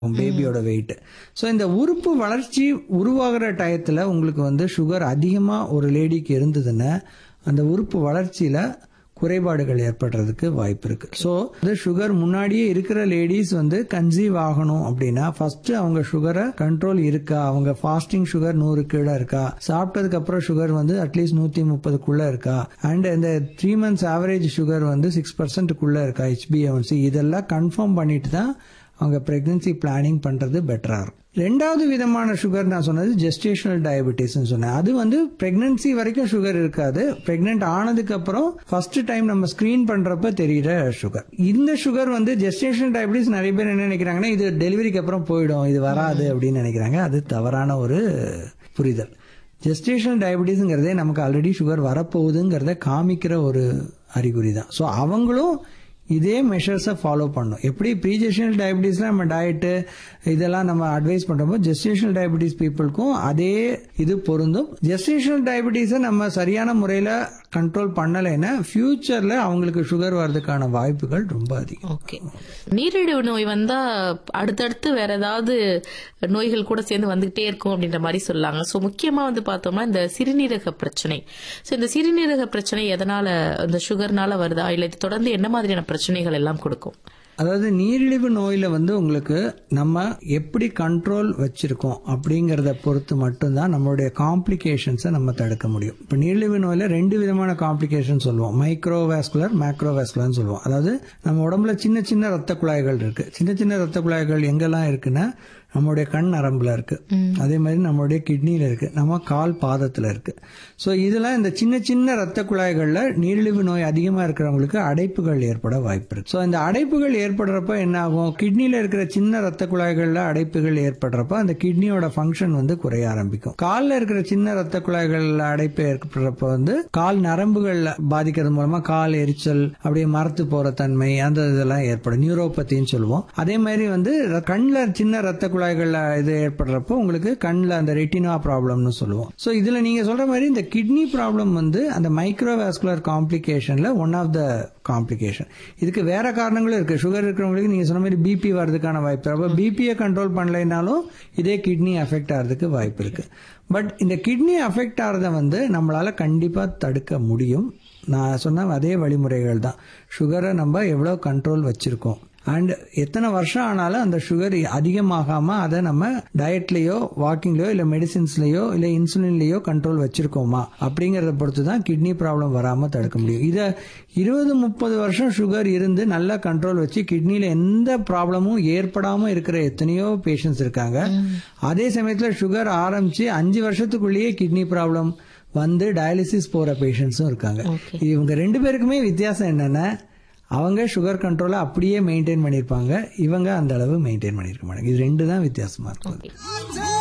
பேபியோட wait so இந்த உறுப்பு வளர்ச்சி உருவாகிற டயத்தில் உங்களுக்கு வந்து சுகர் அதிகமாக ஒரு லேடிக்கு இருந்ததுன்னா அந்த உறுப்பு வளர்ச்சியில் குறைபாடுகள் ஏற்படுறதுக்கு வாய்ப்பு இருக்கு ஸோ இந்த சுகர் முன்னாடியே இருக்கிற லேடிஸ் வந்து கன்சீவ் ஆகணும் அப்படின்னா ஃபர்ஸ்ட் அவங்க சுகரை கண்ட்ரோல் இருக்கா அவங்க ஃபாஸ்டிங் சுகர் நூறு கீழே இருக்கா சாப்பிட்டதுக்கு அப்புறம் சுகர் வந்து அட்லீஸ்ட் நூத்தி முப்பதுக்குள்ள இருக்கா அண்ட் இந்த த்ரீ மந்த்ஸ் ஆவரேஜ் சுகர் வந்து சிக்ஸ் பர்சன்ட்டுக்குள்ள இருக்கா ஹெச்பிஎன்சி இதெல்லாம் கன்ஃபார்ம் பண்ணிட்டு தான் அவங்க பிரெக்னன்சி பிளானிங் பண்றது பெட்டரா இருக்கும் ரெண்டாவது விதமான சுகர் நான் சொன்னது ஜெஸ்டேஷனல் டயபிட்டிஸ் சொன்னேன் அது வந்து பிரெக்னன்சி வரைக்கும் சுகர் இருக்காது பிரெக்னென்ட் ஆனதுக்கு அப்புறம் ஃபர்ஸ்ட் டைம் நம்ம ஸ்கிரீன் பண்றப்ப தெரியிற சுகர் இந்த சுகர் வந்து ஜெஸ்டேஷனல் டயபிட்டிஸ் நிறைய பேர் என்ன நினைக்கிறாங்கன்னா இது டெலிவரிக்கு அப்புறம் போயிடும் இது வராது அப்படின்னு நினைக்கிறாங்க அது தவறான ஒரு புரிதல் ஜெஸ்டேஷனல் டயபிட்டிஸ்ங்கிறதே நமக்கு ஆல்ரெடி சுகர் வரப்போகுதுங்கிறத காமிக்கிற ஒரு அறிகுறி தான் ஸோ அவங்களும் இதே மெஷர்ஸை ஃபாலோ பண்ணும் எப்படி ப்ரீஜெஷனல் டயபிட்டிஸ்ல நம்ம டயட்டு இதெல்லாம் நம்ம அட்வைஸ் பண்றப்போ ஜெஸ்டேஷனல் டயபிட்டிஸ் பீப்புளுக்கும் அதே இது பொருந்தும் ஜெஸ்டேஷனல் டயபிட்டிஸை நம்ம சரியான முறையில் கண்ட்ரோல் பண்ணலைன்னா ஃபியூச்சர்ல அவங்களுக்கு சுகர் வர்றதுக்கான வாய்ப்புகள் ரொம்ப அதிகம் ஓகே நீரிழிவு நோய் வந்தா அடுத்தடுத்து வேற ஏதாவது நோய்கள் கூட சேர்ந்து வந்துகிட்டே இருக்கும் அப்படின்ற மாதிரி சொல்லாங்க சோ முக்கியமா வந்து பார்த்தோம்னா இந்த சிறுநீரக பிரச்சனை சோ இந்த சிறுநீரக பிரச்சனை எதனால இந்த சுகர்னால வருதா இல்ல இது தொடர்ந்து என்ன மாதிரியான பிரச்சனைகள் எல்லாம் கொடுக்கும் அதாவது நீரிழிவு நோயில வந்து உங்களுக்கு நம்ம எப்படி கண்ட்ரோல் வச்சிருக்கோம் அப்படிங்கறத பொறுத்து மட்டும்தான் நம்மளுடைய காம்ப்ளிகேஷன்ஸை நம்ம தடுக்க முடியும் இப்போ நீரிழிவு நோயில ரெண்டு விதமான காம்ப்ளிகேஷன் சொல்லுவோம் மைக்ரோவாஸ்குலர் மேக்ரோவாஸ்குலர்னு சொல்லுவோம் அதாவது நம்ம உடம்புல சின்ன சின்ன ரத்த குழாய்கள் இருக்கு சின்ன சின்ன ரத்த குழாய்கள் எங்கெல்லாம் இருக்குன்னா நம்மளுடைய கண் நரம்புல இருக்கு அதே மாதிரி நம்மளுடைய கிட்னில இருக்கு நம்ம கால் பாதத்துல இருக்கு ஸோ இதெல்லாம் இந்த சின்ன சின்ன ரத்த குழாய்கள்ல நீரிழிவு நோய் அதிகமா இருக்கிறவங்களுக்கு அடைப்புகள் ஏற்பட வாய்ப்பு இருக்கு ஸோ இந்த அடைப்புகள் ஏற்படுறப்ப என்ன ஆகும் கிட்னில இருக்கிற சின்ன ரத்த குழாய்கள்ல அடைப்புகள் ஏற்படுறப்ப அந்த கிட்னியோட ஃபங்க்ஷன் வந்து குறைய ஆரம்பிக்கும் காலில் இருக்கிற சின்ன ரத்த குழாய்கள்ல அடைப்பு ஏற்படுறப்ப வந்து கால் நரம்புகள் பாதிக்கிறது மூலமா கால் எரிச்சல் அப்படியே மரத்து போற தன்மை அந்த இதெல்லாம் ஏற்படும் நியூரோபத்தின்னு சொல்லுவோம் அதே மாதிரி வந்து கண்ணில் சின்ன ரத்த குழாய்கள்ல இது ஏற்படுறப்போ உங்களுக்கு கண்ணில் அந்த ரெட்டினா ப்ராப்ளம்னு சொல்லுவோம் ஸோ இதுல நீங்க சொல்ற மாதிரி இந்த கிட்னி ப்ராப்ளம் வந்து அந்த மைக்ரோவாஸ்குலர் காம்ப்ளிகேஷன்ல ஒன் ஆஃப் த காம்ப்ளிகேஷன் இதுக்கு வேற காரணங்களும் இருக்கு சுகர் இருக்கிறவங்களுக்கு நீங்க சொன்ன மாதிரி பிபி வர்றதுக்கான வாய்ப்பு இருக்கு அப்போ பிபியை கண்ட்ரோல் பண்ணலைனாலும் இதே கிட்னி அஃபெக்ட் ஆகிறதுக்கு வாய்ப்பு இருக்கு பட் இந்த கிட்னி அஃபெக்ட் ஆகிறத வந்து நம்மளால கண்டிப்பா தடுக்க முடியும் நான் சொன்ன அதே வழிமுறைகள் தான் சுகரை நம்ம எவ்வளோ கண்ட்ரோல் வச்சிருக்கோம் அண்ட் எத்தனை வருஷம் ஆனாலும் அந்த சுகர் அதிகமாகாம அதை நம்ம டயட்லயோ வாக்கிங்லயோ இல்ல மெடிசின்ஸ்லயோ இல்ல இன்சுலின்லயோ கண்ட்ரோல் வச்சிருக்கோமா அப்படிங்கறத பொறுத்து தான் கிட்னி ப்ராப்ளம் வராம தடுக்க முடியும் இத இருபது முப்பது வருஷம் சுகர் இருந்து நல்லா கண்ட்ரோல் வச்சு கிட்னில எந்த ப்ராப்ளமும் ஏற்படாம இருக்கிற எத்தனையோ பேஷண்ட்ஸ் இருக்காங்க அதே சமயத்துல சுகர் ஆரம்பிச்சு அஞ்சு வருஷத்துக்குள்ளேயே கிட்னி ப்ராப்ளம் வந்து டயாலிசிஸ் போற பேஷண்ட்ஸும் இருக்காங்க இவங்க ரெண்டு பேருக்குமே வித்தியாசம் என்னன்னா அவங்க சுகர் கண்ட்ரோலை அப்படியே மெயின்டைன் பண்ணியிருப்பாங்க இவங்க அந்த அளவு மெயின்டைன் பண்ணியிருக்க மாட்டாங்க இது ரெண்டு தான் வித்தியாசமா இருக்கும் ஓகே